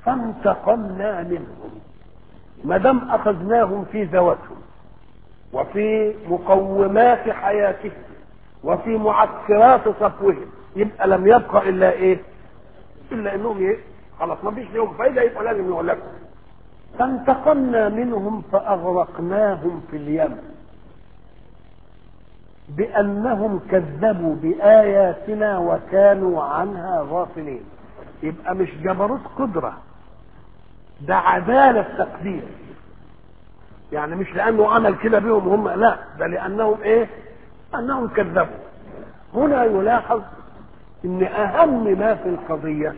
فانتقمنا منهم ما دام اخذناهم في ذواتهم وفي مقومات حياتهم وفي معسكرات صفوهم يبقى لم يبقى الا ايه؟ الا انهم ايه؟ خلاص ما فيش لهم فايده يبقى لازم يهلكوا فانتقمنا منهم فاغرقناهم في اليم بانهم كذبوا باياتنا وكانوا عنها غافلين يبقى مش جبروت قدره ده عداله تقدير يعني مش لانه عمل كده بهم هم لا ده لانهم ايه انهم كذبوا هنا يلاحظ ان اهم ما في القضيه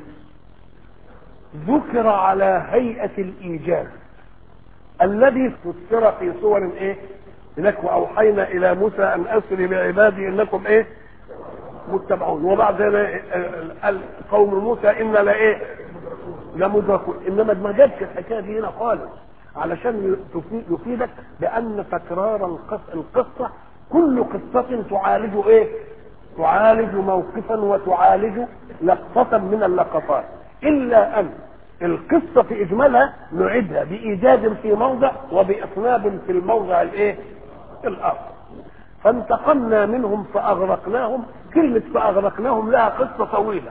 ذكر على هيئه الايجاز الذي فسر في صور ايه هناك واوحينا الى موسى ان اسر بعبادي انكم ايه متبعون وبعد ذلك قال قوم موسى انا لايه لمدركون انما ما جابش الحكايه دي هنا خالص علشان يفيدك بان تكرار القصه كل قصه تعالج ايه تعالج موقفا وتعالج لقطه من اللقطات الا ان القصه في اجمالها نعيدها بايجاد في موضع وباطناب في الموضع الايه الاخر فانتقمنا منهم فاغرقناهم كلمه فاغرقناهم لها قصه طويله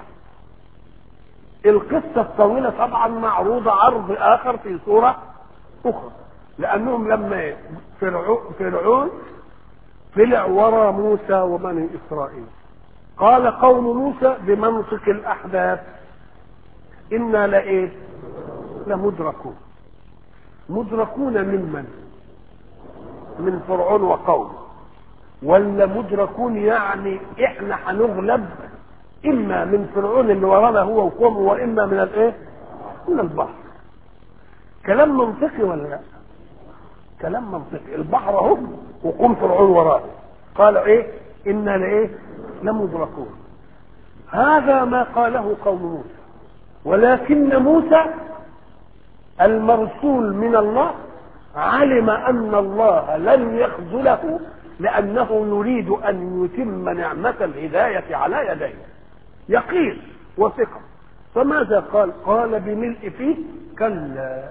القصه الطويله طبعا معروضه عرض اخر في سوره اخرى لانهم لما فرعون طلع ورا موسى وبني اسرائيل قال قوم موسى بمنطق الاحداث انا لايه لمدركون مدركون ممن من فرعون وقومه ولا مدركون يعني احنا هنغلب اما من فرعون اللي ورانا هو وقومه واما من الايه من البحر كلام منطقي ولا لا كلام منطقي البحر اهو وقوم فرعون وراه قال ايه انا لايه لمدركون هذا ما قاله قوم موسى ولكن موسى المرسول من الله علم ان الله لن يخذله لانه يريد ان يتم نعمه الهدايه على يديه يقين وثقه فماذا قال قال بملء فيه كلا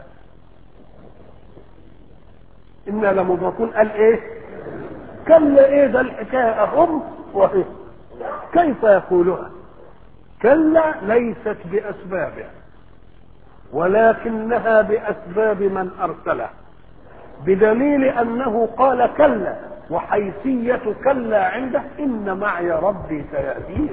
انا لمدركون قال ايه كلا ايه ده الحكايه اهم وهي كيف يقولها كلا ليست باسبابه ولكنها باسباب من ارسله بدليل انه قال كلا وحيثيه كلا عنده ان معي ربي سيهدين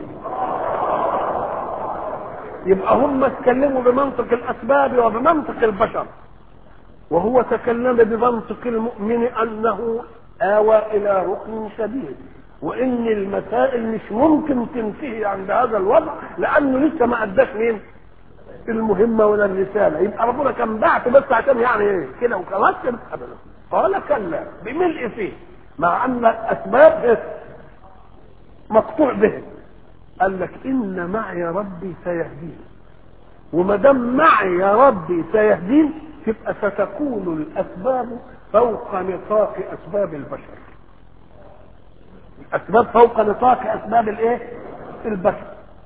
يبقى هم اتكلموا بمنطق الاسباب وبمنطق البشر وهو تكلم بمنطق المؤمن انه آوى الى ركن شديد وان المسائل مش ممكن تنتهي عند هذا الوضع لانه لسه ما اداش مين المهمه ولا الرساله يبقى ربنا كان بعت بس عشان يعني ايه كده وخلاص ابدا قال كلا بملء فيه مع ان الاسباب مقطوع به قال لك ان معي ربي سيهدين وما دام معي يا ربي سيهدين تبقى ستكون الاسباب فوق نطاق اسباب البشر الاسباب فوق نطاق اسباب الايه البشر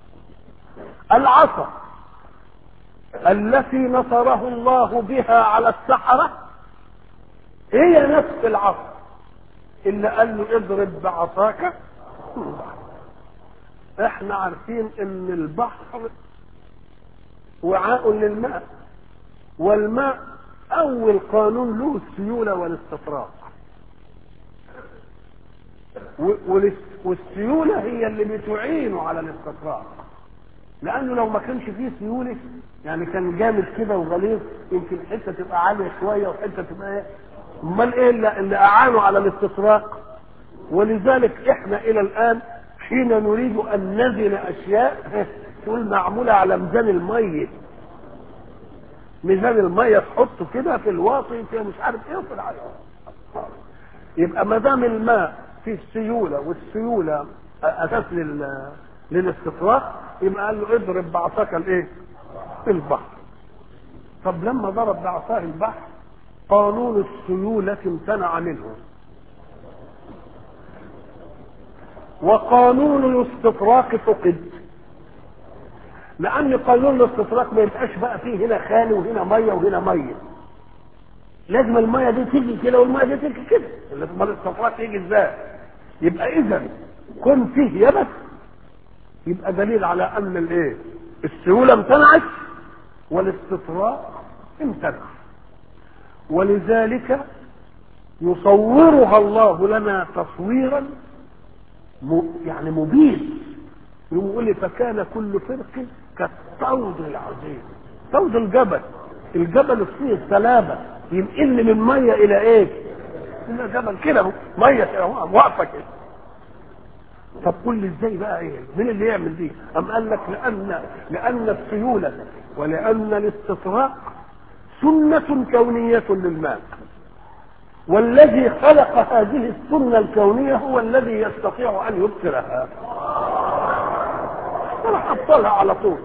العصا التي نصره الله بها على السحرة هي نفس العصا اللي قال له اضرب بعصاك احنا عارفين ان البحر وعاء للماء والماء اول قانون له السيولة والاستطراق والسيولة هي اللي بتعينه على الاستطراق لانه لو ما كانش فيه سيولة يعني كان جامد كده وغليظ يمكن حته تبقى عاليه شويه وحته تبقى ايه امال ايه اللي, اللي اعانوا على الاستطراق ولذلك احنا الى الان حين نريد ان نزن اشياء تقول معموله على ميزان الميه ميزان الميه تحطه كده في الواطي في مش عارف ايه وفي العالم يبقى ما دام الماء فيه السيوله والسيوله اساس لل للاستطراق يبقى قال له اضرب بعصاك الايه؟ البحر. طب لما ضرب بعصاه البحر قانون السيولة امتنع منه. وقانون الاستطراق فقد. لان قانون الاستطراق ما يبقاش بقى فيه هنا خالي وهنا ميه وهنا ميه لازم الميه دي تيجي كده والميه دي تيجي كده امال الاستطراق يجي ازاي يبقى اذا كن فيه يبس يبقى دليل على ان الايه السيوله امتنعت والاستطراق امتنع ولذلك يصورها الله لنا تصويرا م... يعني مبين يقول لي فكان كل فرق كالطود العظيم طود الجبل الجبل فيه سلابة ينقل من مية إلى إيه؟ إلى جبل كده مية كده واقفة كده طب قول لي ازاي بقى ايه؟ مين اللي يعمل دي؟ أم قال لك لأن لأن السيولة ولأن الاستطراق سنة كونية للماء والذي خلق هذه السنة الكونية هو الذي يستطيع أن يبصرها راح أبطلها على طول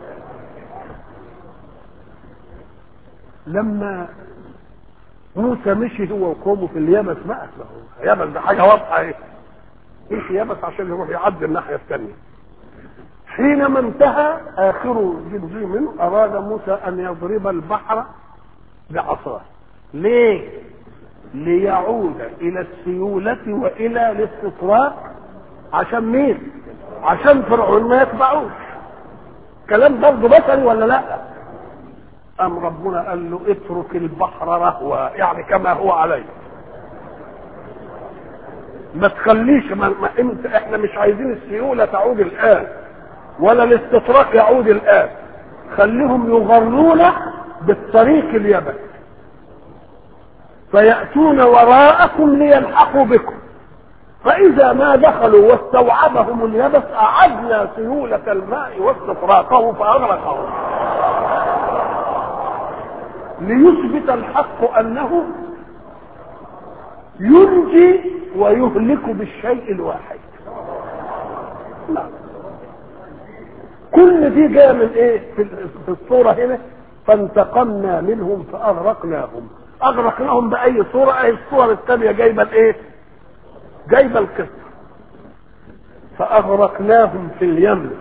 لما موسى مشي هو وقومه في اليمس بقى يمس ده حاجة واضحة ايه مشي يمس عشان يروح يعدي الناحية الثانية حينما انتهى آخر جنزي منه أراد موسى أن يضرب البحر بعصاه ليه؟ ليعود الى السيولة والى الاستطراق عشان مين عشان فرعون ما يتبعوش كلام برضه بشري ولا لا ام ربنا قال له اترك البحر رهوا يعني كما هو عليه ما تخليش ما, ما انت احنا مش عايزين السيوله تعود الان ولا الاستطراق يعود الان خليهم يغرون بالطريق اليبس فيأتون وراءكم ليلحقوا بكم فإذا ما دخلوا واستوعبهم اليبس أعدنا سيولة الماء واستطراقه فأغرقه ليثبت الحق أنه ينجي ويهلك بالشيء الواحد لا. كل دي جايه من ايه في الصوره هنا فانتقمنا منهم فاغرقناهم اغرقناهم باي صوره اي الصور الثانيه جايبه الايه جايبه القصه فاغرقناهم في اليم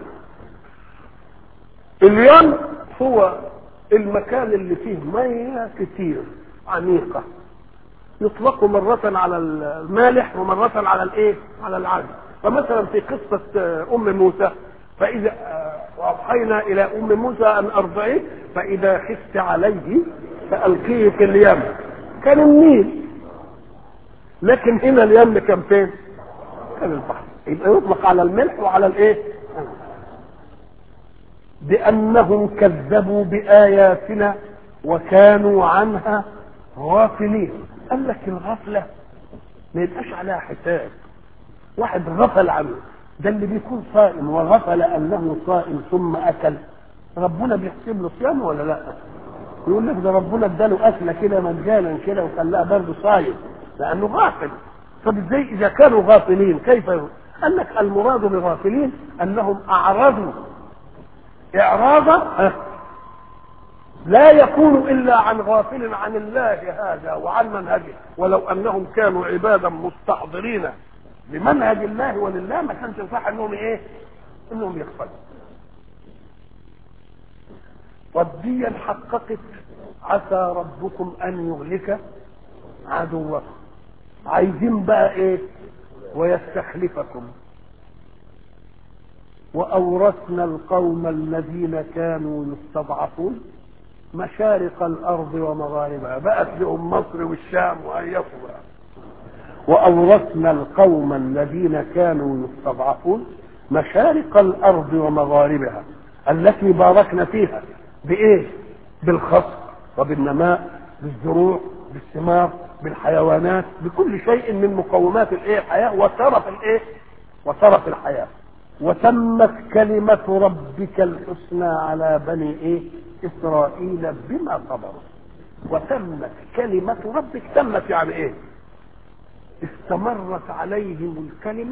اليم هو المكان اللي فيه ميه كتير عميقه يطلق مرة على المالح ومرة على الايه؟ على العذب. فمثلا في قصة أم موسى فإذا وأوحينا إلى أم موسى أن أرضعيه فإذا خفت عليه فألقيه في اليم. كان النيل. لكن هنا اليم كان فين؟ كان البحر. يبقى يطلق على الملح وعلى الايه؟ بأنهم كذبوا بآياتنا وكانوا عنها غافلين. قال لك الغفلة ما يبقاش عليها حساب واحد غفل عنه ده اللي بيكون صائم وغفل انه صائم ثم اكل ربنا بيحسب له صيام ولا لا يقول لك ده ربنا اداله اكله كده مجانا كده وخلاها برضه صايم لانه غافل طب ازاي اذا كانوا غافلين كيف يقول؟ قال لك المراد بغافلين انهم اعرضوا اعراضا لا يكون الا عن غافل عن الله هذا وعن منهجه ولو انهم كانوا عبادا مستحضرين لمنهج الله ولله ما كانش يصح انهم ايه؟ انهم يغفلوا. وديا حققت عسى ربكم ان يهلك عدوكم. عايزين بقى ايه؟ ويستخلفكم وأورثنا القوم الذين كانوا يستضعفون مشارق الارض ومغاربها بقت لهم مصر والشام وهيصوا بقى واورثنا القوم الذين كانوا يستضعفون مشارق الارض ومغاربها التي باركنا فيها بايه بالخصب وبالنماء بالزروع بالثمار بالحيوانات بكل شيء من مقومات الايه الحياه وشرف الايه وشرف الحياه وتمت كلمة ربك الحسنى على بني ايه اسرائيل بما صبروا وتمت كلمة ربك تمت يعني ايه استمرت عليهم الكلمة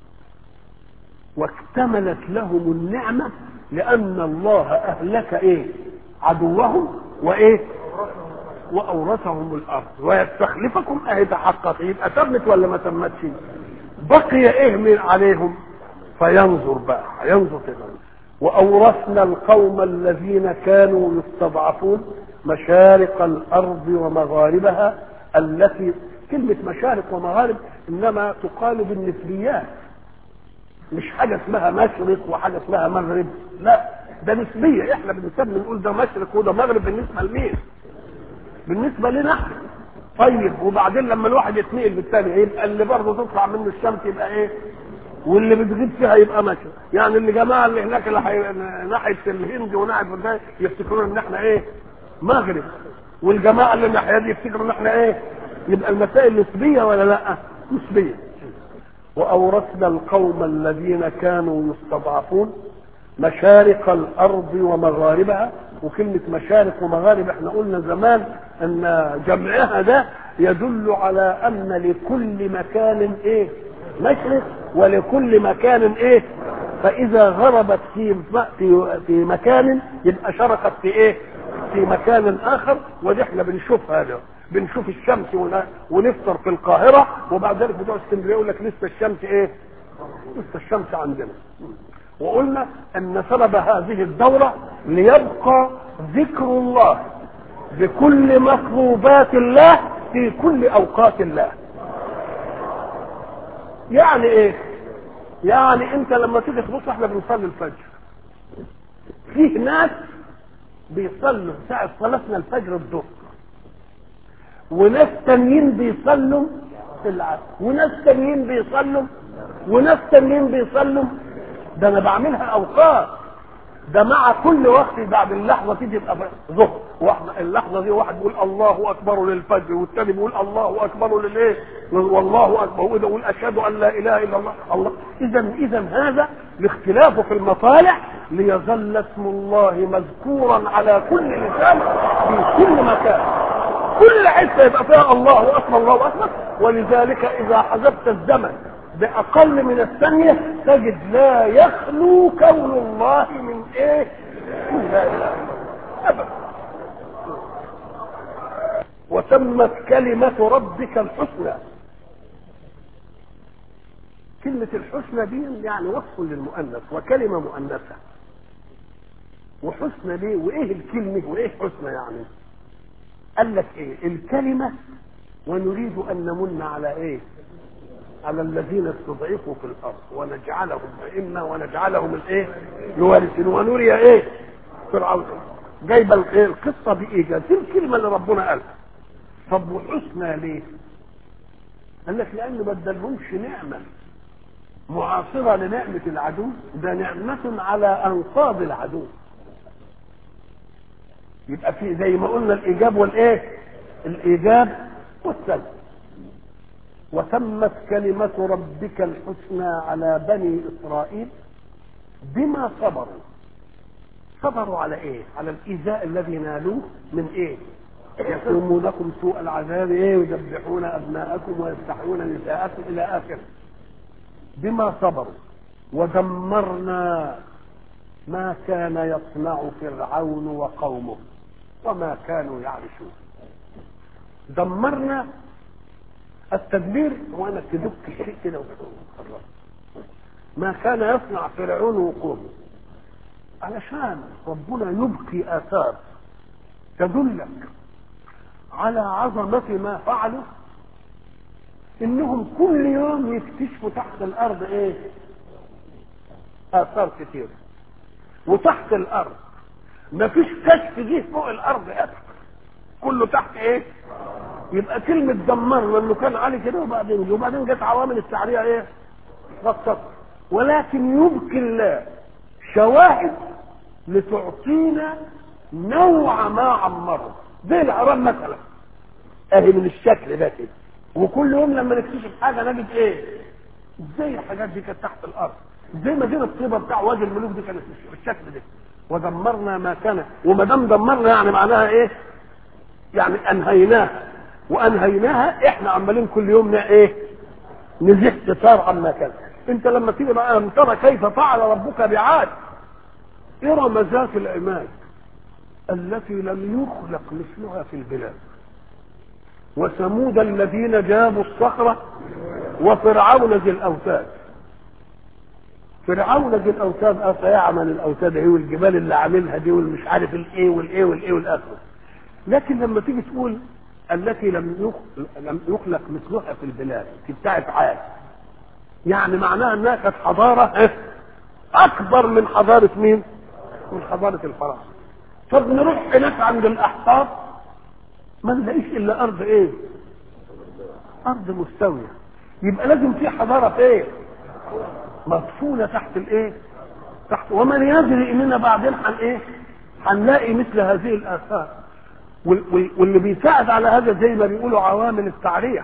واكتملت لهم النعمة لأن الله أهلك إيه عدوهم وإيه وأورثهم الأرض ويستخلفكم أهي تحقق يبقى تمت ولا ما تمتش بقي إيه من عليهم فينظر بقى ينظر كده وأورثنا القوم الذين كانوا يستضعفون مشارق الأرض ومغاربها التي كلمة مشارق ومغارب إنما تقال بالنسبيات مش حاجة اسمها مشرق وحاجة اسمها مغرب لا ده نسبية احنا بنسمي نقول ده مشرق وده مغرب بالنسبة لمين بالنسبة لنا احنا طيب وبعدين لما الواحد يتنقل بالثاني يبقى اللي برضه تطلع منه الشمس يبقى ايه واللي بتغيب فيها يبقى مشرق يعني اللي جماعه اللي هناك اللي حي... ناحيه الهند وناحيه ده يفتكرون ان احنا ايه مغرب والجماعه اللي الناحيه دي يفتكروا ان احنا ايه يبقى المسائل نسبيه ولا لا نسبيه واورثنا القوم الذين كانوا يستضعفون مشارق الارض ومغاربها وكلمه مشارق ومغارب احنا قلنا زمان ان جمعها ده يدل على ان لكل مكان ايه مشرق ولكل مكان ايه فاذا غربت في في في مكان يبقى شرقت في ايه في مكان اخر ودي احنا بنشوف هذا بنشوف الشمس ونفطر في القاهره وبعد ذلك بتوع اسكندريه يقول لك لسه الشمس ايه لسه الشمس عندنا وقلنا ان سبب هذه الدوره ليبقى ذكر الله بكل مطلوبات الله في كل اوقات الله يعني ايه يعني انت لما تيجي تبص احنا بنصلي الفجر فيه ناس بيصلوا ساعة صلاتنا الفجر الظهر وناس تانيين بيصلوا في العصر وناس تانيين بيصلوا وناس تانيين بيصلوا ده انا بعملها اوقات ده مع كل وقت بعد اللحظه تيجي يبقى ظهر واحنا اللحظه دي واحد بيقول الله اكبر للفجر والثاني بيقول الله اكبر للايه والله اكبر وده يقول اشهد ان لا اله الا الله الله اذا اذا هذا الاختلاف في المطالع ليظل اسم الله مذكورا على كل لسان في كل مكان كل حته يبقى فيها الله اكبر الله اكبر ولذلك اذا حذفت الزمن باقل من الثانيه تجد لا يخلو كون الله من ايه من لا اله الا الله ابدا وتمت كلمة ربك الحسنى كلمة الحسنى دي يعني وصف للمؤنث وكلمة مؤنثة وحسنى ليه وايه الكلمة وايه حسنى يعني قال لك ايه الكلمة ونريد ان نمن على ايه على الذين استضعفوا في الارض ونجعلهم ائمه ونجعلهم الايه الوارثين ونري ايه فرعون جايبه الايه القصه بايجاز دي الكلمه اللي ربنا قالها طب وحسنى ليه؟ قال لك لانه ما ادالهمش نعمه معاصره لنعمه العدو ده نعمه على انقاض العدو يبقى في زي ما قلنا الايجاب والايه؟ الايجاب والسلب وتمت كلمة ربك الحسنى على بني إسرائيل بما صبروا صبروا على إيه؟ على الإيذاء الذي نالوه من إيه؟ يسومونكم سوء العذاب إيه؟ ويذبحون أبناءكم ويفتحون نساءكم إلى آخره بما صبروا ودمرنا ما كان يصنع فرعون وقومه وما كانوا يعرشون دمرنا التدبير هو انك تدك الشيء كده وتخرج ما كان يصنع فرعون وقومه علشان ربنا يبقي اثار تدلك على عظمة ما فعلوا انهم كل يوم يكتشفوا تحت الارض ايه اثار كتير وتحت الارض مفيش كشف جه فوق الارض ابدا كله تحت ايه يبقى كلمة دمرنا انه كان علي كده وبعدين وبعدين جت عوامل التعرية ايه؟ غطت ولكن يبقي الله شواهد لتعطينا نوع ما عمره زي العرام مثلا اهي من الشكل ده كده وكل يوم لما نكتشف حاجه نجد ايه؟ ازاي الحاجات دي كانت تحت الارض؟ زي ما دينا الطيبه بتاع وادي الملوك دي كانت بالشكل ده ودمرنا ما كان وما دام دمرنا يعني معناها ايه؟ يعني انهيناها وانهيناها احنا عمالين كل يوم ايه نزيح ستار عما كان انت لما تيجي بقى لم ترى كيف فعل ربك بعاد ارم ذات العماد التي لم يخلق مثلها في البلاد وثمود الذين جابوا الصخرة وفرعون ذي الأوتاد فرعون دي الاوتاد اه سيعمل الاوتاد دي والجبال اللي عاملها دي والمش عارف الايه والايه والايه والاخر لكن لما تيجي تقول التي لم يخ- لم يخلق مثلها في البلاد في بتاعت عاد يعني معناها انها كانت حضاره إيه؟ اكبر من حضاره مين؟ من حضاره الفراعنه طب نروح هناك عند الاحقاف ما نلاقيش الا ارض ايه؟ ارض مستويه يبقى لازم في حضاره في ايه؟ مدفونه تحت الايه؟ تحت ومن يدري اننا بعدين هن ايه؟ هنلاقي مثل هذه الاثار وال- وال- واللي بيساعد على هذا زي ما بيقولوا عوامل التعريه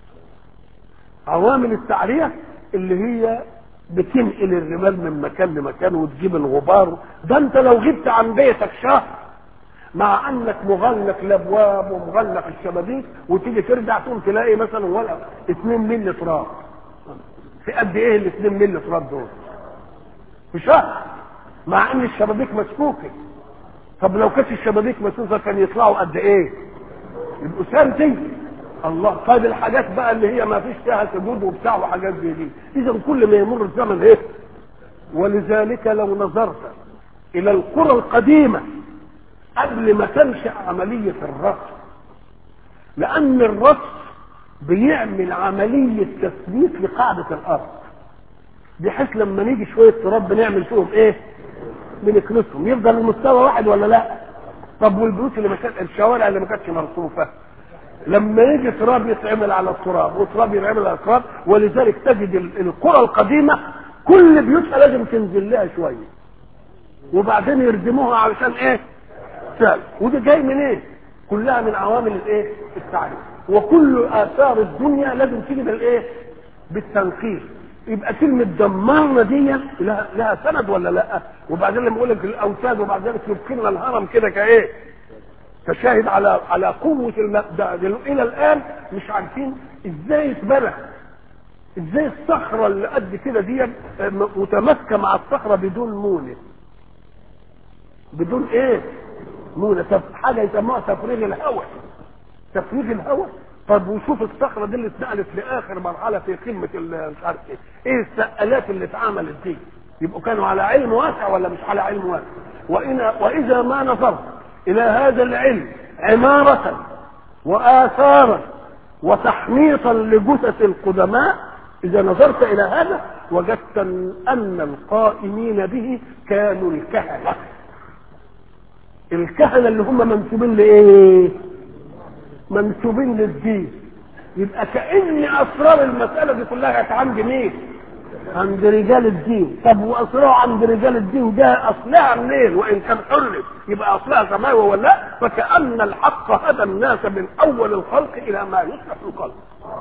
عوامل التعريه اللي هي بتنقل الرمال من مكان لمكان وتجيب الغبار ده انت لو غبت عن بيتك شهر مع انك مغلق الابواب ومغلق الشبابيك وتيجي ترجع تقوم تلاقي مثلا ولا 2 مللي تراب في قد ايه ال 2 مللي تراب دول؟ في شهر مع ان الشبابيك مسكوكه طب لو كانت الشبابيك مسوسه كان يطلعوا قد ايه؟ يبقوا سنتي الله طيب الحاجات بقى اللي هي ما فيش فيها سجود وبتاع وحاجات زي دي اذا كل ما يمر الزمن ايه؟ ولذلك لو نظرت الى القرى القديمه قبل ما تنشا عمليه الرصف لان الرصف بيعمل عمليه تثبيت لقاعده الارض بحيث لما نيجي شويه تراب بنعمل فيهم ايه؟ بنكنسهم يفضل المستوى واحد ولا لا؟ طب والبيوت اللي ما كانت الشوارع اللي ما كانتش مرصوفه لما يجي تراب يتعمل على التراب وتراب يتعمل على التراب ولذلك تجد ال- القرى القديمه كل بيوتها لازم تنزل لها شويه وبعدين يردموها علشان ايه؟ سهل وده جاي من ايه؟ كلها من عوامل الايه؟ التعريف وكل اثار الدنيا لازم تيجي بالايه؟ بالتنقيل يبقى كلمة دمرنا دي لها, لها سند ولا لا؟ وبعدين لما يقول لك الاوتاد وبعد ذلك يبقينا الهرم كده كايه؟ تشاهد على على قوة المبدأ إلى الآن مش عارفين إزاي اتبنى إزاي الصخرة اللي قد كده دي متماسكة مع الصخرة بدون مونة بدون إيه؟ مونة طب حاجة يسموها تفريغ الهواء تفريغ الهواء طب وشوف الصخرة دي اللي اتنقلت لآخر مرحلة في قمة ال- مش عارف إيه إيه السقالات اللي اتعملت دي يبقوا كانوا على علم واسع ولا مش على علم واسع وإن وإذا ما نظرت إلى هذا العلم عمارة وآثارا وتحنيطا لجثث القدماء إذا نظرت إلى هذا وجدت أن القائمين به كانوا الكهنة الكهنة اللي هم منسوبين لإيه؟ منسوبين للدين يبقى كأن أسرار المسألة دي كلها كانت عند مين؟ عند رجال الدين طب واصلها عند رجال الدين ده اصلها منين وان كان حرف يبقى اصلها سماوي ولا لا فكأن الحق هدى الناس من اول الخلق الى ما يصلح الخلق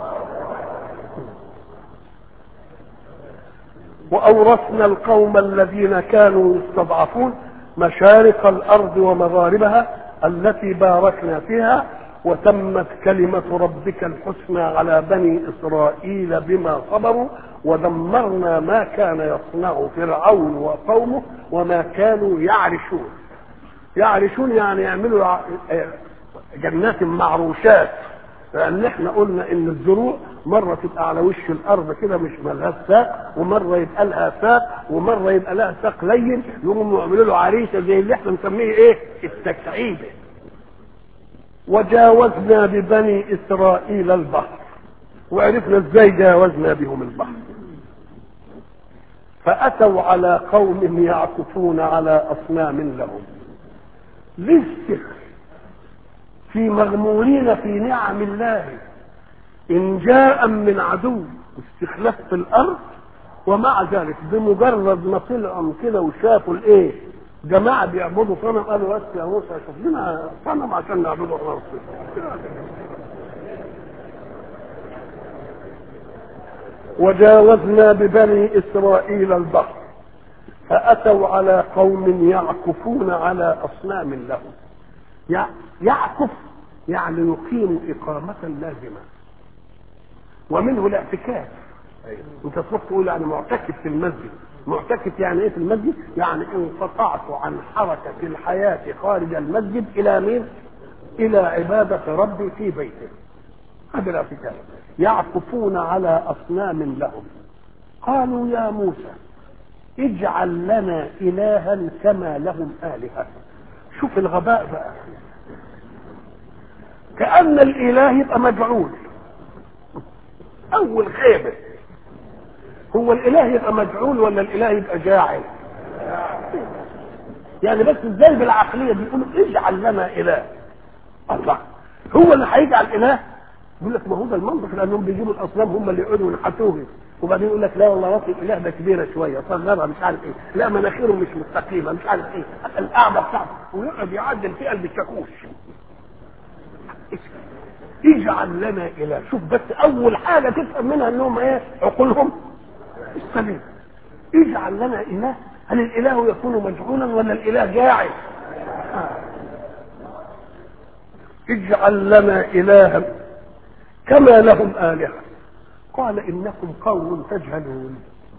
واورثنا القوم الذين كانوا يستضعفون مشارق الارض ومغاربها التي باركنا فيها وتمت كلمة ربك الحسنى على بني إسرائيل بما صبروا ودمرنا ما كان يصنع فرعون وقومه وما كانوا يعرشون يعرشون يعني يعملوا ع- جنات معروشات لان احنا قلنا ان الزروع مره تبقى على وش الارض كده مش ملهاش ساق ومره يبقى لها ساق ومره يبقى لها ساق لين يقوموا يعملوا له عريشه زي اللي احنا بنسميه ايه؟ التكعيبه وجاوزنا ببني اسرائيل البحر وعرفنا ازاي جاوزنا بهم البحر فاتوا على قوم يعكفون على اصنام لهم للسخر في مغمورين في نعم الله ان جاء من عدو استخلاف في الارض ومع ذلك بمجرد ما طلعوا كده وشافوا الايه جماعه بيعبدوا صنم قالوا بس يا موسى شوف لنا صنم عشان نعبده احنا وجاوزنا ببني اسرائيل البحر فاتوا على قوم يعكفون على اصنام لهم يع- يعكف يعني يقيم اقامه لازمه ومنه الاعتكاف انت تروح تقول يعني معتكف في المسجد معتكف يعني ايه في المسجد يعني انقطعت عن حركه الحياه خارج المسجد الى مين الى عباده ربي في بيته هذا الاعتكاف يعكفون على اصنام لهم قالوا يا موسى اجعل لنا إلها كما لهم آلهة شوف الغباء بقى كأن الإله يبقى مجعول أول خيبة هو الإله يبقى مجعول ولا الإله يبقى جاعل يعني بس ازاي بالعقلية دي يقولوا اجعل لنا إله الله هو اللي هيجعل إله يقول لك ما هو ده المنطق لأنهم بيجيبوا الأصنام هم اللي يقعدوا ينحتوه وبعدين يقول لك لا والله راس الاله ده كبيره شويه صغرها مش عارف ايه لا مناخيره مش مستقيمه مش عارف ايه القعده بتاعته ويقعد يعدل في قلب الشاكوش اجعل لنا اله شوف بس اول حاجه تفهم منها انهم ايه عقولهم السليم اجعل لنا اله هل الاله يكون مجعولا ولا الاله جاعل آه. اجعل لنا الها كما لهم الهه قال انكم قوم تجهلون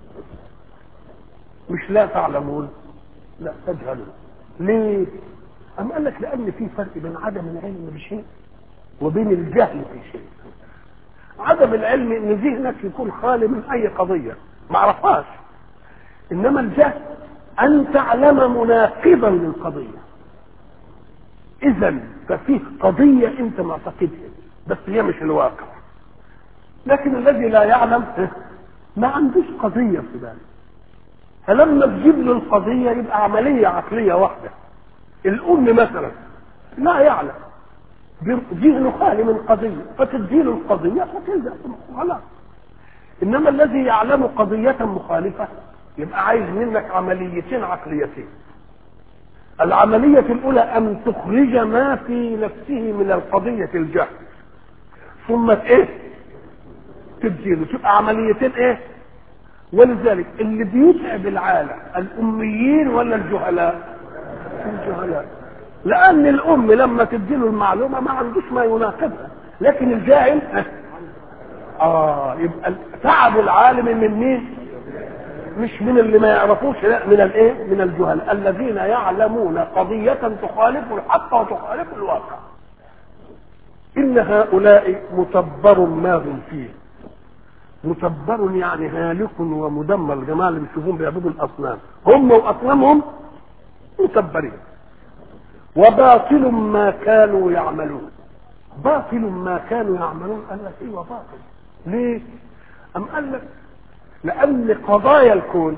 مش لا تعلمون لا تجهلون ليه أم قال لك لأن في فرق بين عدم العلم بشيء وبين الجهل في شيء عدم العلم ان ذهنك يكون خالي من اي قضية ما عرفهاش انما الجهل ان تعلم مناقضا للقضية اذا ففيه قضية انت معتقدها بس هي مش الواقع لكن الذي لا يعلم ما عندوش قضية في باله فلما تجيب له القضية يبقى عملية عقلية واحدة الأم مثلا لا يعلم ذهنه خالي من قضية فتديله القضية فتلزق خلاص إنما الذي يعلم قضية مخالفة يبقى عايز منك عمليتين عقليتين العملية الأولى أن تخرج ما في نفسه من القضية الجهل ثم إيه تديله تبقى عمليتين إيه ولذلك اللي بيتعب العالم الأميين ولا الجهلاء الجهلاء لان الام لما تديله المعلومه ما عندوش ما يناقضها لكن الجاهل اه يبقى تعب العالم من مين مش من اللي ما يعرفوش لا من الايه من الجهل الذين يعلمون قضيه تخالف الحق وتخالف الواقع ان هؤلاء متبر ما هم فيه متبر يعني هالك ومدمر الجماعه اللي بيشوفون بيعبدوا الاصنام هم واصنامهم متبرين وباطل ما كانوا يعملون باطل ما كانوا يعملون قال لك ايوه باطل ليه ام قال لك لان قضايا الكون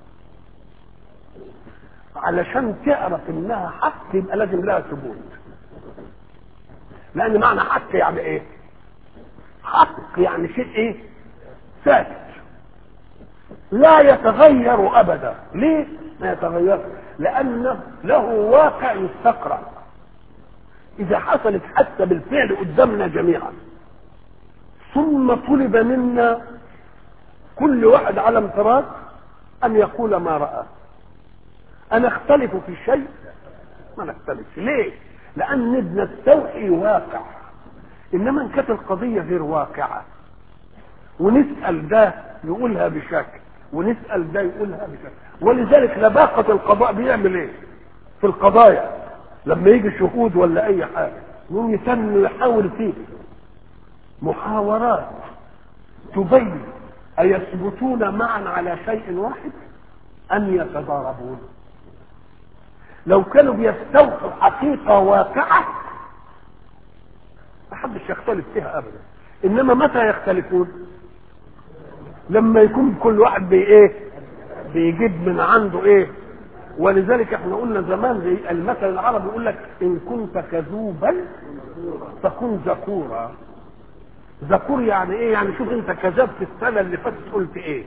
علشان تعرف انها حق يبقى لازم لها ثبوت لان معنى حق يعني ايه حق يعني شيء ايه ثابت لا يتغير ابدا ليه ما يتغير لانه له واقع يستقرا اذا حصلت حتى بالفعل قدامنا جميعا ثم طلب منا كل واحد على انفراد ان يقول ما راى انا اختلف في شيء ما نختلفش ليه لان بنستوحي واقع انما ان كانت القضيه غير واقعه ونسال ده يقولها بشكل ونسال ده يقولها بشكل ولذلك لباقه القضاء بيعمل ايه في القضايا لما يجي شهود ولا اي حاجه يقوم يتم يحاول فيه محاورات تبين أيثبتون معا على شيء واحد أم يتضاربون لو كانوا بيستوحوا حقيقة واقعة ما حدش يختلف فيها أبدا إنما متى يختلفون لما يكون كل واحد بي إيه بيجيب من عنده إيه ولذلك احنا قلنا زمان زي المثل العربي يقول لك إن كنت كذوبا فكن ذكورا ذكور يعني ايه يعني شوف انت كذبت السنه اللي فاتت قلت ايه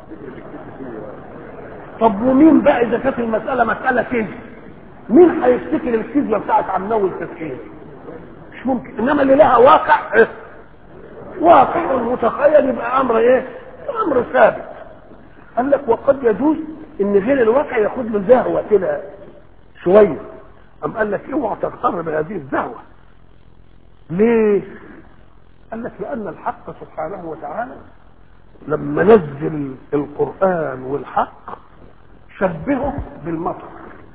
طب ومين بقى اذا كانت المساله مساله كذب مين هيفتكر الكذبه بتاعت عمنو التفكير مش ممكن انما اللي لها واقع إيه؟ واقع متخيل يبقى امر ايه امر ثابت قال لك وقد يجوز ان غير الواقع ياخد له زهوه كده شويه ام قال لك اوعى تغتر بهذه الزهوه ليه قال لك لأن الحق سبحانه وتعالى لما نزل القرآن والحق شبهه بالمطر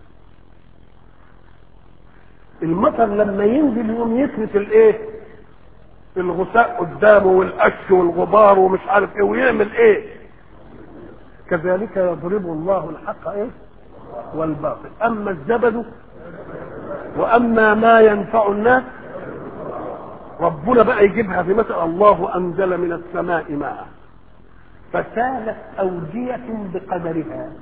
المطر لما ينزل يقوم يثبت الايه الغثاء قدامه والقش والغبار ومش عارف ايه ويعمل ايه كذلك يضرب الله الحق ايه والباطل اما الزبد واما ما ينفع الناس ربنا بقى يجيبها في مثل الله انزل من السماء ماء فسالت اوديه بقدرها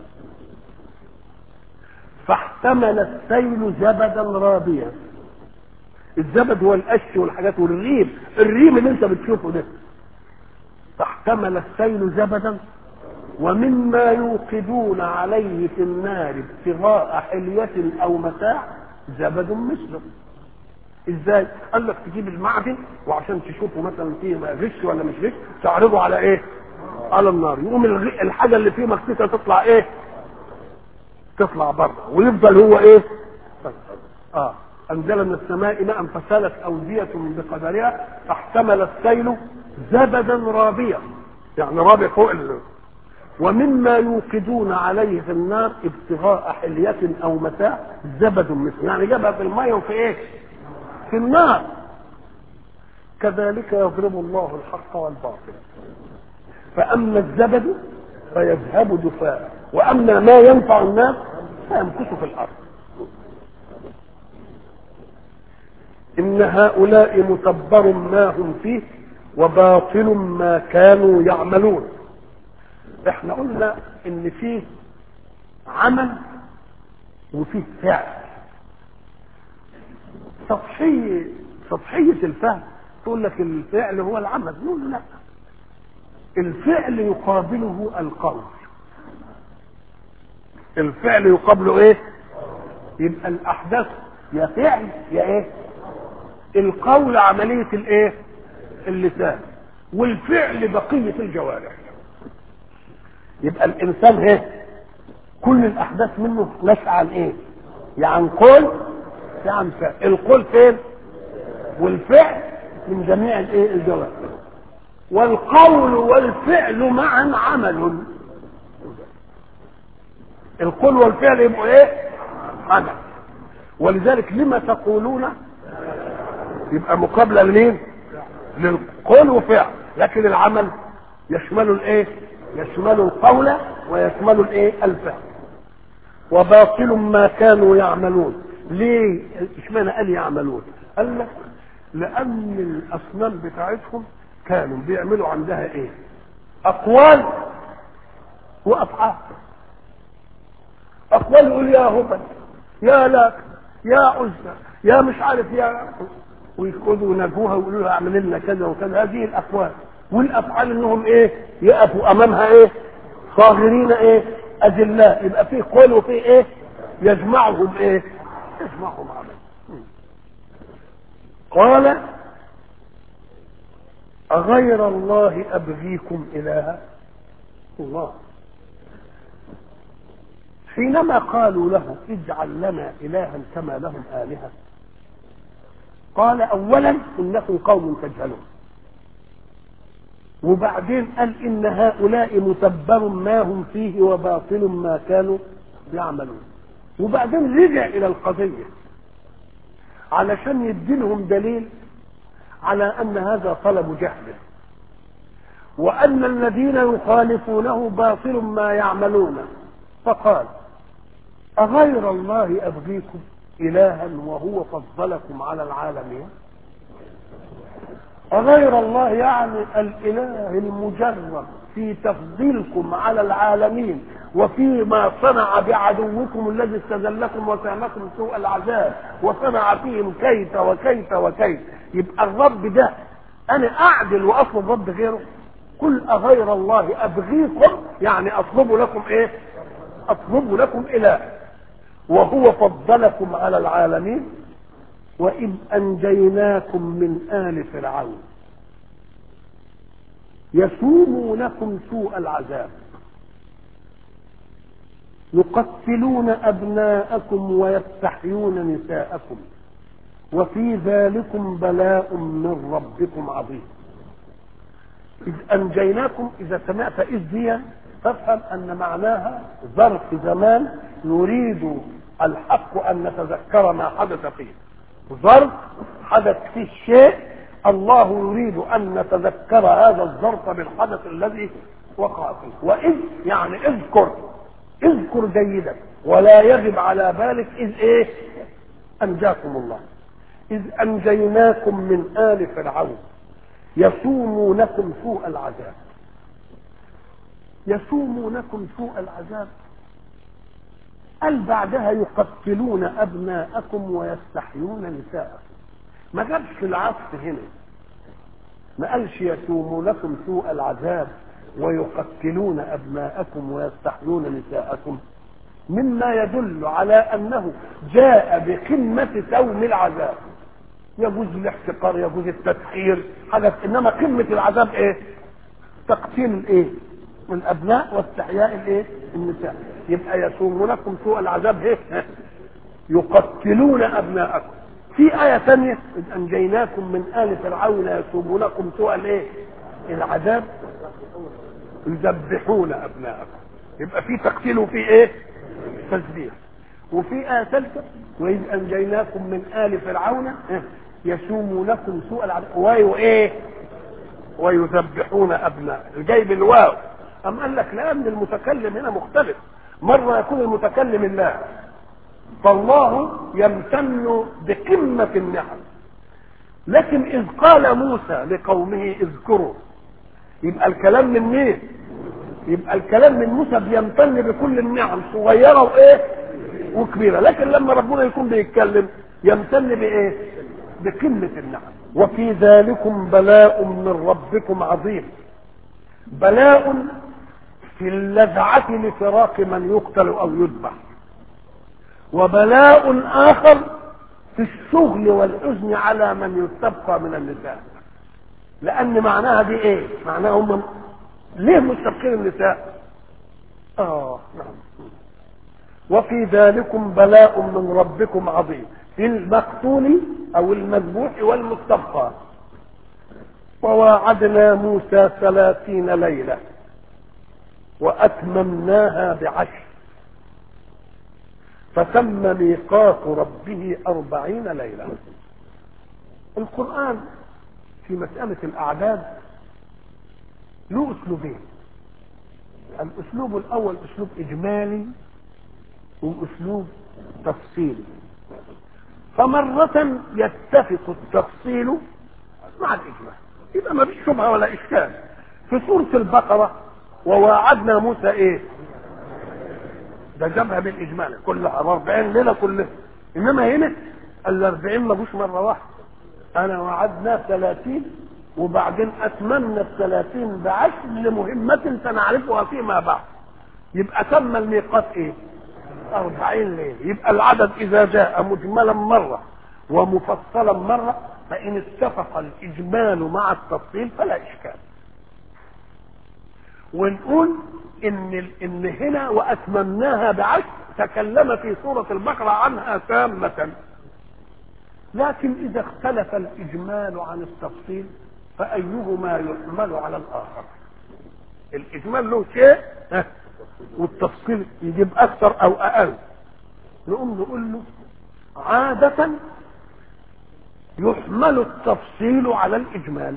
فاحتمل السيل زبدا رابيا الزبد هو القش والحاجات والريم الريم اللي انت بتشوفه ده فاحتمل السيل زبدا ومما يوقدون عليه في النار ابتغاء حلية او متاع زبد مثله ازاي قال لك تجيب المعدن وعشان تشوفه مثلا فيه غش ولا مش غش تعرضه على ايه على النار يقوم الحاجه اللي فيه مكتوبه تطلع ايه تطلع بره ويفضل هو ايه اه انزل من السماء ماء فسالت اوديه بقدرها فاحتمل السيل زبدا رابيا يعني رابع فوق ال... ومما يوقدون عليه في النار ابتغاء حلية او متاع زبد مثل يعني جابها في المية وفي ايه في النار كذلك يضرب الله الحق والباطل فاما الزبد فيذهب دفاعا واما ما ينفع الناس فيمكث في الارض ان هؤلاء متبر ما هم فيه وباطل ما كانوا يعملون احنا قلنا ان فيه عمل وفيه فعل سطحية سطحية الفهم تقول لك الفعل هو العمل نقول لا الفعل يقابله القول الفعل يقابله ايه يبقى الاحداث يا فعل يا ايه القول عملية الايه اللسان والفعل بقية الجوارح يبقى الانسان ايه كل الاحداث منه نشأ عن ايه يا عن قول يا عن فعل القول فين والفعل من جميع الايه الجوارح والقول والفعل معا عمل القول والفعل يبقوا ايه عمل ولذلك لما تقولون يبقى مقابله لمين للقول وفعل لكن العمل يشمل الايه يشمل القول ويشمل الايه الفعل وباطل ما كانوا يعملون ليه اشمعنى قال يعملون قال لك لان الاصنام بتاعتهم كانوا بيعملوا عندها ايه اقوال وافعال اقوال يقول يا هبل يا لك يا عزة يا مش عارف يا ويقعدوا يناجوها ويقولوا لها اعمل لنا كذا وكذا هذه الاقوال والافعال انهم ايه يقفوا امامها ايه صاغرين ايه اذلاء يبقى فيه قول وفيه ايه يجمعهم ايه يجمعهم عمل قال أغير الله أبغيكم إلها الله حينما قالوا له اجعل لنا إلها كما لهم آلهة قال أولا إنكم قوم تجهلون وبعدين قال إن هؤلاء متبر ما هم فيه وباطل ما كانوا يعملون وبعدين رجع إلى القضية علشان يديلهم دليل على ان هذا طلب جهل وان الذين يخالفونه باطل ما يعملون فقال اغير الله ابغيكم الها وهو فضلكم على العالمين اغير الله يعني الاله المجرد في تفضيلكم على العالمين وفيما صنع بعدوكم الذي استذلكم وسامكم سوء العذاب وصنع فيهم كيف وكيف وكيف يبقى الرب ده انا اعدل واطلب رب غيره قل اغير الله ابغيكم يعني اطلب لكم ايه اطلب لكم اله وهو فضلكم على العالمين واذ انجيناكم من ال فرعون يسومونكم سوء العذاب يقتلون ابناءكم ويستحيون نساءكم وفي ذلكم بلاء من ربكم عظيم إذ أنجيناكم إذا سمعت إذ دي تفهم أن معناها ظرف زمان يريد الحق أن نتذكر ما حدث فيه ظرف حدث فيه شيء الله يريد أن نتذكر هذا الظرف بالحدث الذي وقع فيه واذ يعني اذكر اذكر جيدا ولا يغب على بالك اذ ايه انجاكم الله اذ انجيناكم من ال فرعون يسومونكم سوء العذاب يسومونكم سوء العذاب قال بعدها يقتلون ابناءكم ويستحيون نساءكم ما جابش العطف هنا ما قالش يسومونكم سوء العذاب ويقتلون ابناءكم ويستحيون نساءكم مما يدل على انه جاء بقمه سوم العذاب يجوز الاحتقار يجوز التسخير حاجه انما قمه العذاب ايه تقتيل الايه الابناء واستحياء الايه النساء يبقى يسومونكم سوء العذاب ايه يقتلون ابناءكم في آية ثانية إذ أنجيناكم من آل فرعون يسومونكم سوء الإيه؟ العذاب يذبحون أبناءكم يبقى في تقتيل وفي إيه؟ تذبيح وفي آية ثالثة وإذ أنجيناكم من آل فرعون يسومونكم سوء العذاب وإيه؟ ويذبحون أبناء جايب الواو أم قال لك لأن المتكلم هنا مختلف مرة يكون المتكلم الله فالله يمتن بقمة النعم لكن إذ قال موسى لقومه اذكروا يبقى الكلام من مين؟ يبقى الكلام من موسى بيمتن بكل النعم صغيرة وإيه؟ وكبيرة لكن لما ربنا يكون بيتكلم يمتن بإيه؟ بقمة النعم وفي ذلكم بلاء من ربكم عظيم بلاء في اللذعة لفراق من يقتل أو يذبح وبلاء آخر في الشغل والحزن على من يستبقى من النساء لأن معناها دي إيه؟ معناها هم ليه مستبقين النساء؟ آه نعم وفي ذلكم بلاء من ربكم عظيم في المقتول أو المذبوح والمستبقى وواعدنا موسى ثلاثين ليلة وأتممناها بعشر فتم ميقات ربه أربعين ليلة القرآن في مسألة الأعداد له أسلوبين الأسلوب الأول أسلوب إجمالي وأسلوب تفصيلي فمرة يتفق التفصيل مع الإجمال يبقى ما فيش شبهة ولا إشكال في سورة البقرة وواعدنا موسى إيه ده جابها بالاجمال كلها 40 ليله كلها انما هنا ال 40 ما جوش مره واحده انا وعدنا 30 وبعدين اتممنا ال 30 بعشر لمهمه سنعرفها فيما بعد يبقى تم الميقات ايه؟ 40 ليله يبقى العدد اذا جاء مجملا مره ومفصلا مره فان اتفق الاجمال مع التفصيل فلا اشكال ونقول ان ان هنا واتممناها بعشر تكلم في سوره البقره عنها تامه لكن اذا اختلف الاجمال عن التفصيل فايهما يحمل على الاخر الاجمال له شيء والتفصيل يجيب اكثر او اقل نقوم نقول له عاده يحمل التفصيل على الاجمال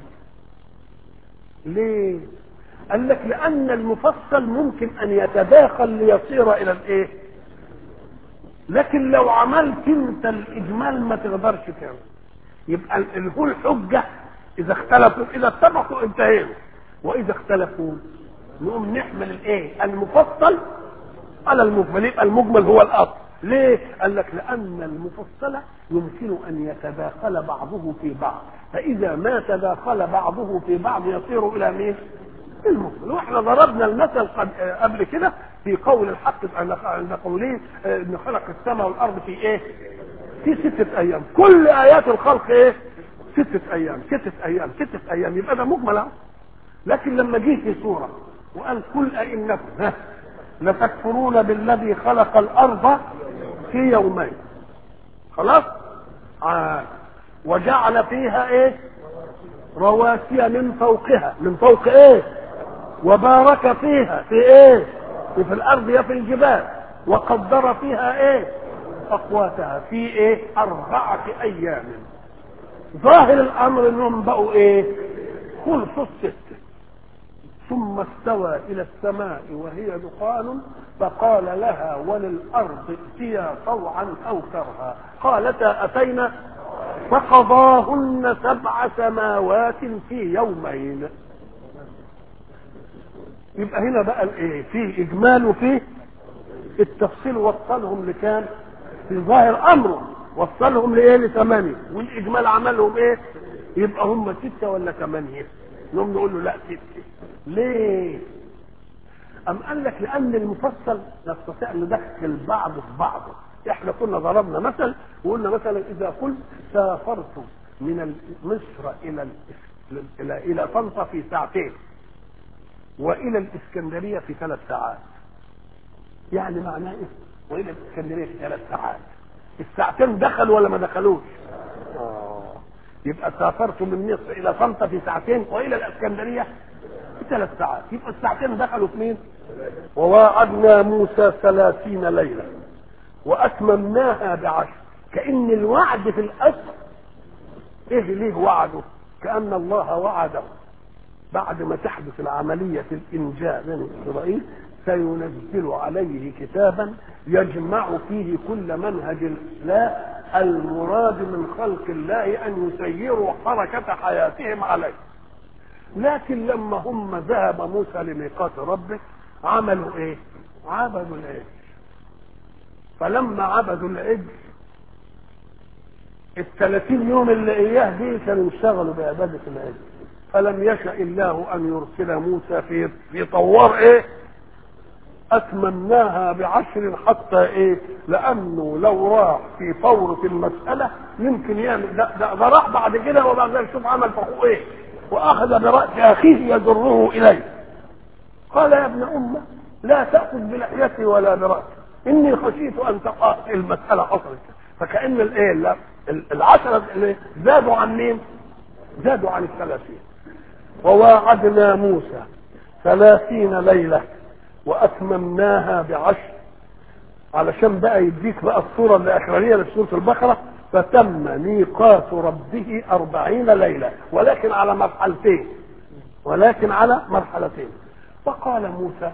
ليه قال لك لان المفصل ممكن ان يتداخل ليصير الى الايه لكن لو عملت انت الاجمال ما تقدرش تعمل يبقى هو الحجه اذا اختلفوا اذا اتفقوا انتهينا واذا اختلفوا نقوم نحمل الايه المفصل على المجمل يبقى المجمل هو الاصل ليه قال لك لان المفصل يمكن ان يتداخل بعضه في بعض فاذا ما تداخل بعضه في بعض يصير الى مين المجمل واحنا ضربنا المثل قبل كده في قول الحق عند قوله ان خلق السماء والارض في ايه في ستة ايام كل ايات الخلق ايه ستة ايام ستة ايام ستة ايام يبقى ده مجمل لكن لما جه في سورة وقال كل ائنكم لتكفرون بالذي خلق الارض في يومين خلاص آه. وجعل فيها ايه رواسي من فوقها من فوق ايه وبارك فيها في ايه في الارض يا في الجبال وقدر فيها ايه اقواتها في ايه اربعة ايام ظاهر الامر انهم بقوا ايه خلصوا الستة ثم استوى إلى السماء وهي دخان فقال لها وللأرض ائتيا طوعا أو كرها قالتا أتينا فقضاهن سبع سماوات في يومين يبقى هنا بقى الايه في اجمال وفي التفصيل وصلهم لكام في ظاهر امره وصلهم لايه لثمانيه والاجمال عملهم ايه يبقى هم سته ولا ثمانيه نقوم نقول له لا سته ليه أم قال لك لأن المفصل نستطيع أن ندخل بعض في بعضه احنا كنا ضربنا مثل وقلنا مثلا إذا قلت سافرت من مصر إلى إلى إلى طنطا في ساعتين وإلى الإسكندرية في ثلاث ساعات يعني معناه إيه؟ وإلى الإسكندرية في ثلاث ساعات الساعتين دخلوا ولا ما دخلوش؟ آه. يبقى سافرت من مصر إلى طنطا في ساعتين وإلى الإسكندرية في ثلاث ساعات يبقى الساعتين دخلوا في مين؟ وواعدنا موسى ثلاثين ليلة وأتممناها بعشر كأن الوعد في الأصل إيه ليه وعده؟ كأن الله وعده بعد ما تحدث العملية الإنجاء بين إسرائيل سينزل عليه كتابا يجمع فيه كل منهج الله المراد من خلق الله أن يسيروا حركة حياتهم عليه لكن لما هم ذهب موسى لميقات ربه عملوا ايه عبدوا العجل فلما عبدوا العجل الثلاثين يوم اللي اياه دي كانوا انشغلوا بعبادة العجل فلم يشأ الله ان يرسل موسى في في طوار ايه اتممناها بعشر حتى ايه لانه لو راح في فورة المسألة يمكن يعمل ده, ده, ده راح بعد كده وبعد ذلك شوف عمل في اخوه ايه واخذ براس اخيه يجره اليه قال يا ابن امه لا تاخذ بلحيتي ولا براسي اني خشيت ان تقع المساله حصلت فكان الايه العشره اللي زادوا عن مين؟ زادوا عن الثلاثين وواعدنا موسى ثلاثين ليله واتممناها بعشر علشان بقى يديك بقى الصوره الاخرانيه لسوره البقره فتم ميقات ربه أربعين ليلة ولكن على مرحلتين ولكن على مرحلتين فقال موسى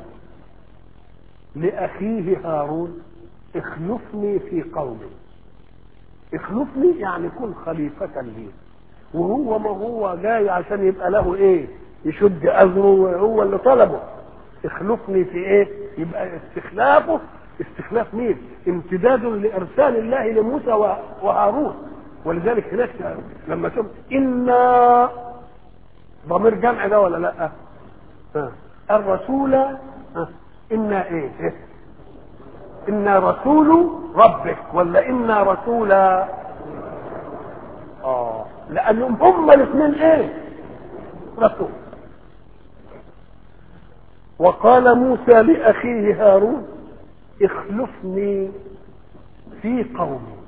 لأخيه هارون اخلفني في قومي اخلفني يعني كن خليفة لي وهو ما هو جاي عشان يبقى له ايه يشد أزره وهو اللي طلبه اخلفني في ايه يبقى استخلافه استخلاف مين امتداد لارسال الله لموسى وهارون ولذلك هناك لما شوف انا ضمير جمع ده ولا لا ها. الرسول ها. انا ايه إيه؟ انا رسول ربك ولا انا رسول اه لانهم هم الاثنين ايه رسول وقال موسى لاخيه هارون اخلفني في قومي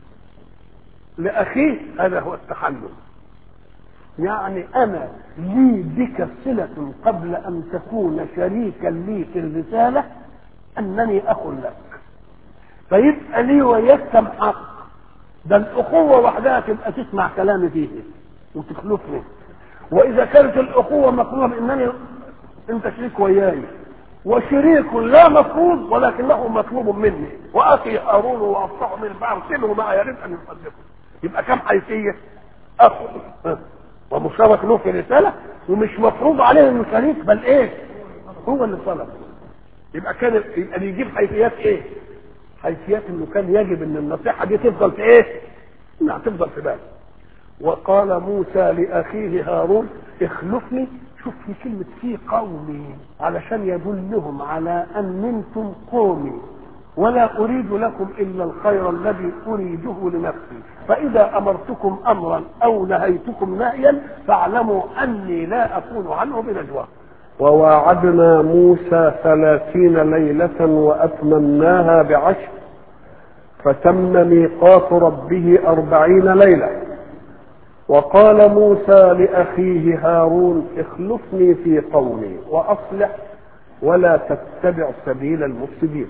لأخيه هذا هو التحلل يعني أنا لي بك صلة قبل أن تكون شريكا لي في الرسالة أنني أخ لك فيبقى لي ويسم حق ده الأخوة وحدها تبقى تسمع كلامي فيه وتخلفني وإذا كانت الأخوة مفهومة بأنني أنت شريك وياي وشريك لا مفروض ولكنه مطلوب مني واخي هارون وافصح من فارسله ما يريد ان يصدقه يبقى كم حيثيه اخو ومشارك له في رساله ومش مفروض عليه انه شريك بل ايه هو اللي طلب يبقى كان يبقى بيجيب حيثيات ايه حيثيات انه كان يجب ان النصيحه دي تفضل في ايه انها تفضل في باله وقال موسى لاخيه هارون اخلفني شوف في كلمة في قومي علشان يدلهم على أن انتم قومي ولا أريد لكم إلا الخير الذي أريده لنفسي فإذا أمرتكم أمرا أو نهيتكم نهيا فاعلموا أني لا أكون عنه بنجوى وواعدنا موسى ثلاثين ليلة وأتممناها بعشر فتم ميقات ربه أربعين ليلة وقال موسى لأخيه هارون اخلفني في قومي وأصلح ولا تتبع سبيل المفسدين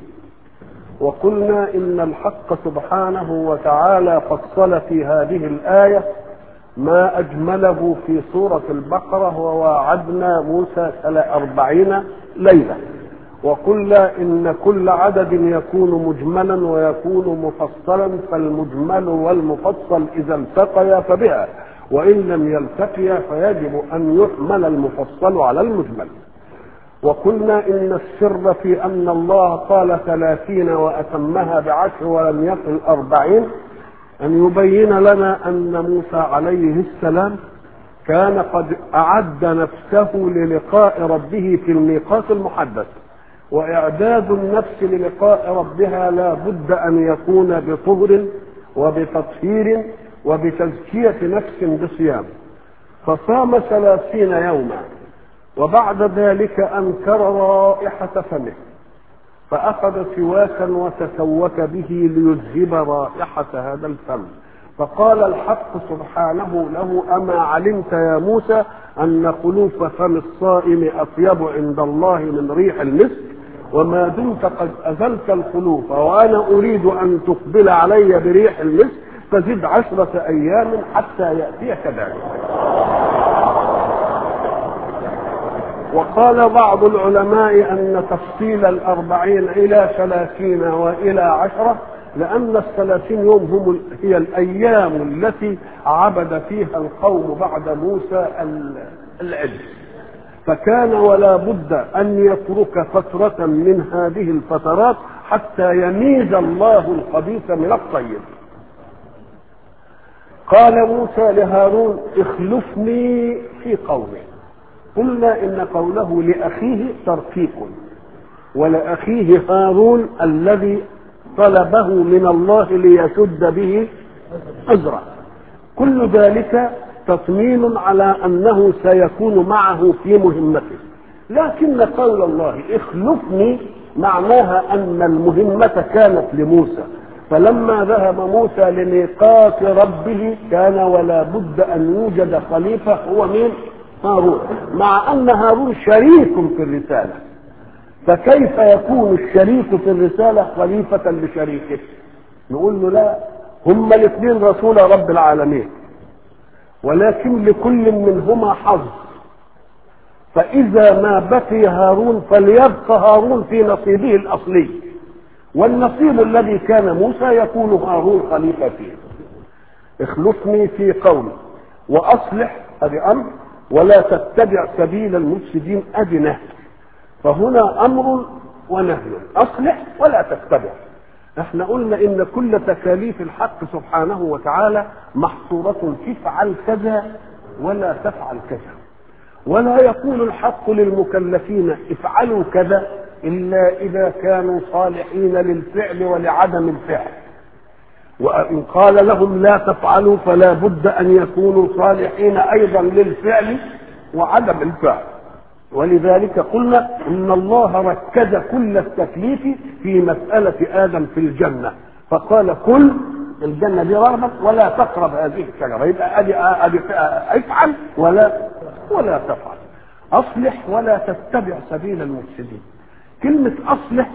وقلنا إن الحق سبحانه وتعالى فصل في هذه الآية ما أجمله في سورة البقرة وواعدنا موسى أربعين ليلة وقلنا إن كل عدد يكون مجملا ويكون مفصلا فالمجمل والمفصل إذا التقيا فبها وإن لم يلتقيا فيجب أن يحمل المفصل على المجمل وقلنا إن السر في أن الله قال ثلاثين وأتمها بعشر ولم يقل أربعين أن يبين لنا أن موسى عليه السلام كان قد أعد نفسه للقاء ربه في الميقات المحدث وإعداد النفس للقاء ربها لا بد أن يكون بطهر وبتطهير وبتزكية نفس بصيام فصام ثلاثين يوما وبعد ذلك أنكر رائحة فمه فأخذ سواكا وتسوك به ليذهب رائحة هذا الفم فقال الحق سبحانه له أما علمت يا موسى أن خلوف فم الصائم أطيب عند الله من ريح المسك وما دمت قد أزلت الخلوف وأنا أريد أن تقبل علي بريح المسك فزد عشرة أيام حتى يأتيك ذلك وقال بعض العلماء أن تفصيل الأربعين إلى ثلاثين وإلى عشرة لأن الثلاثين يوم هم هي الأيام التي عبد فيها القوم بعد موسى العجل فكان ولا بد أن يترك فترة من هذه الفترات حتى يميز الله الخبيث من الطيب قال موسى لهارون اخلفني في قومي قلنا ان قوله لاخيه ترفيق ولاخيه هارون الذي طلبه من الله ليشد به ازرا كل ذلك تطمين على انه سيكون معه في مهمته لكن قول الله اخلفني معناها ان المهمه كانت لموسى فلما ذهب موسى لميقات ربه كان ولا بد ان يوجد خليفه هو مين هارون مع ان هارون شريك في الرساله فكيف يكون الشريك في الرساله خليفه لشريكه نقول له لا هما الاثنين رسول رب العالمين ولكن لكل منهما حظ فاذا ما بقي هارون فليبقى هارون في نصيبه الاصلي والنصيب الذي كان موسى يكون هارون خليفه فيه اخلفني في قولي واصلح هذه امر ولا تتبع سبيل المفسدين ادي نهي فهنا امر ونهي اصلح ولا تتبع احنا قلنا ان كل تكاليف الحق سبحانه وتعالى محصورة تفعل كذا ولا تفعل كذا ولا يقول الحق للمكلفين افعلوا كذا الا اذا كانوا صالحين للفعل ولعدم الفعل وإن قال لهم لا تفعلوا فلا بد أن يكونوا صالحين أيضا للفعل وعدم الفعل ولذلك قلنا إن الله ركز كل التكليف في مسألة آدم في الجنة فقال كل الجنة دي رغبة ولا تقرب هذه الشجرة يبقى أدي أدي افعل ولا ولا تفعل أصلح ولا تتبع سبيل المفسدين كلمة أصلح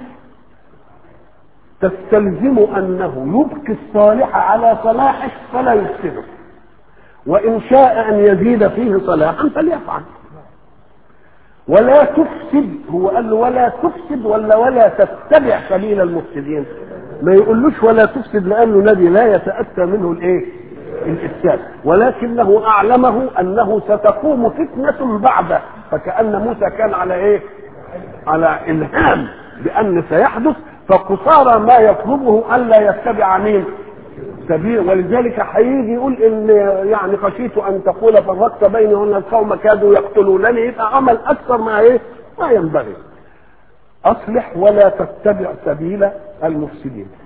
تستلزم انه يبقي الصالح على صلاحه فلا يفسده وان شاء ان يزيد فيه صلاحا فليفعل ولا تفسد هو قال له ولا تفسد ولا ولا تتبع سبيل المفسدين ما يقولوش ولا تفسد لانه نبي لا يتاتى منه الايه الافساد ولكنه اعلمه انه ستقوم فتنه بعده فكان موسى كان على ايه على الهام بان سيحدث فقصارى ما يطلبه الا يتبع مين سبيل ولذلك هيجي يقول ان يعني خشيت ان تقول فرقت بيني وان القوم كادوا يقتلونني يبقى عمل اكثر ما ايه ما ينبغي اصلح ولا تتبع سبيل المفسدين